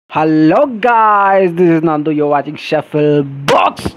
Hello guys, this is Nandu. You're watching Shuffle Box.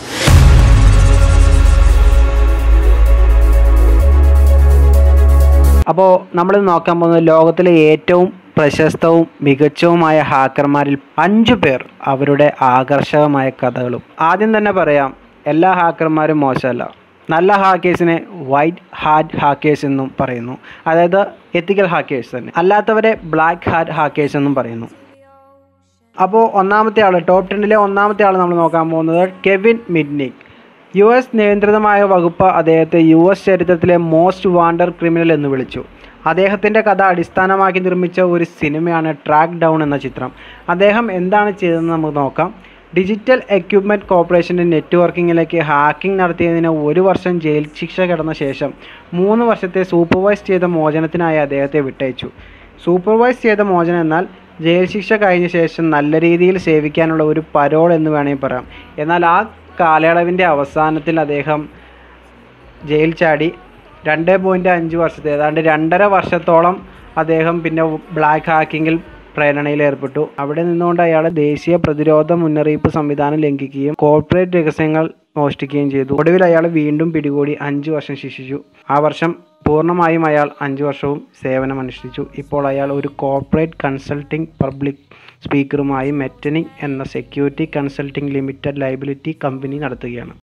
അപ്പോൾ നമ്മൾ നോക്കാൻ പോകുന്നത് ലോകത്തിലെ ഏറ്റവും പ്രശസ്തവും മികച്ചവുമായ ഹാക്കർമാരിൽ അഞ്ചു പേർ അവരുടെ ആകർഷകമായ കഥകളും ആദ്യം തന്നെ പറയാം എല്ലാ ഹാക്കർമാരും മോശമല്ല നല്ല ഹാക്കേഴ്സിനെ വൈറ്റ് ഹാറ്റ് ഹാക്കേഴ്സ് എന്നും പറയുന്നു അതായത് എത്തിക്കൽ ഹാക്കേഴ്സ് തന്നെ അല്ലാത്തവരെ ബ്ലാക്ക് ഹാറ്റ് ഹാക്കേഴ്സ് എന്നും പറയുന്നു അപ്പോൾ ഒന്നാമത്തെ ആൾ ടോപ്പ് ടെന്നിലെ ഒന്നാമത്തെ ആൾ നമ്മൾ നോക്കാൻ പോകുന്നത് കെവിൻ മിഡ്നിക് യു എസ് നിയന്ത്രിതമായ വകുപ്പ് അദ്ദേഹത്തെ യു എസ് ചരിത്രത്തിലെ മോസ്റ്റ് വാണ്ടർ ക്രിമിനൽ എന്ന് വിളിച്ചു അദ്ദേഹത്തിൻ്റെ കഥ അടിസ്ഥാനമാക്കി നിർമ്മിച്ച ഒരു സിനിമയാണ് ട്രാക്ക് ഡൗൺ എന്ന ചിത്രം അദ്ദേഹം എന്താണ് ചെയ്തതെന്ന് നമുക്ക് നോക്കാം ഡിജിറ്റൽ എക്യുപ്മെൻറ്റ് കോർപ്പറേഷൻ്റെ നെറ്റ്വർക്കിങ്ങിലേക്ക് ഹാക്കിംഗ് നടത്തിയതിന് ഒരു വർഷം ജയിൽ ശിക്ഷ കിടന്ന ശേഷം മൂന്ന് വർഷത്തെ സൂപ്പർവൈസ് ചെയ്ത മോചനത്തിനായി അദ്ദേഹത്തെ വിട്ടയച്ചു സൂപ്പർവൈസ് ചെയ്ത മോചനം എന്നാൽ ജയിൽ ശിക്ഷ കഴിഞ്ഞ ശേഷം നല്ല രീതിയിൽ സേവിക്കാനുള്ള ഒരു പരോൾ എന്ന് വേണമെങ്കിൽ പറയാം എന്നാൽ ആ കാലയളവിൻ്റെ അവസാനത്തിൽ അദ്ദേഹം ജയിൽ ചാടി രണ്ട് പോയിൻറ്റ് അഞ്ച് വർഷത്തെ ഏതാണ്ട് രണ്ടര വർഷത്തോളം അദ്ദേഹം പിന്നെ ബ്ലാക്ക് ഹാക്കിങ്ങിൽ പ്രേരണയിൽ ഏർപ്പെട്ടു അവിടെ നിന്നുകൊണ്ട് അയാൾ ദേശീയ പ്രതിരോധ മുന്നറിയിപ്പ് സംവിധാനം ലംഘിക്കുകയും കോർപ്പറേറ്റ് രഹസ്യങ്ങൾ മോഷ്ടിക്കുകയും ചെയ്തു ഒടുവിൽ അയാൾ വീണ്ടും പിടികൂടി അഞ്ച് വർഷം ശിക്ഷിച്ചു ആ വർഷം പൂർണ്ണമായും അയാൾ അഞ്ച് വർഷവും സേവനമനുഷ്ഠിച്ചു ഇപ്പോൾ അയാൾ ഒരു കോർപ്പറേറ്റ് കൺസൾട്ടിംഗ് പബ്ലിക് സ്പീക്കറുമായി മെറ്റനിക് എന്ന security consulting limited liability company നടത്തുകയാണ്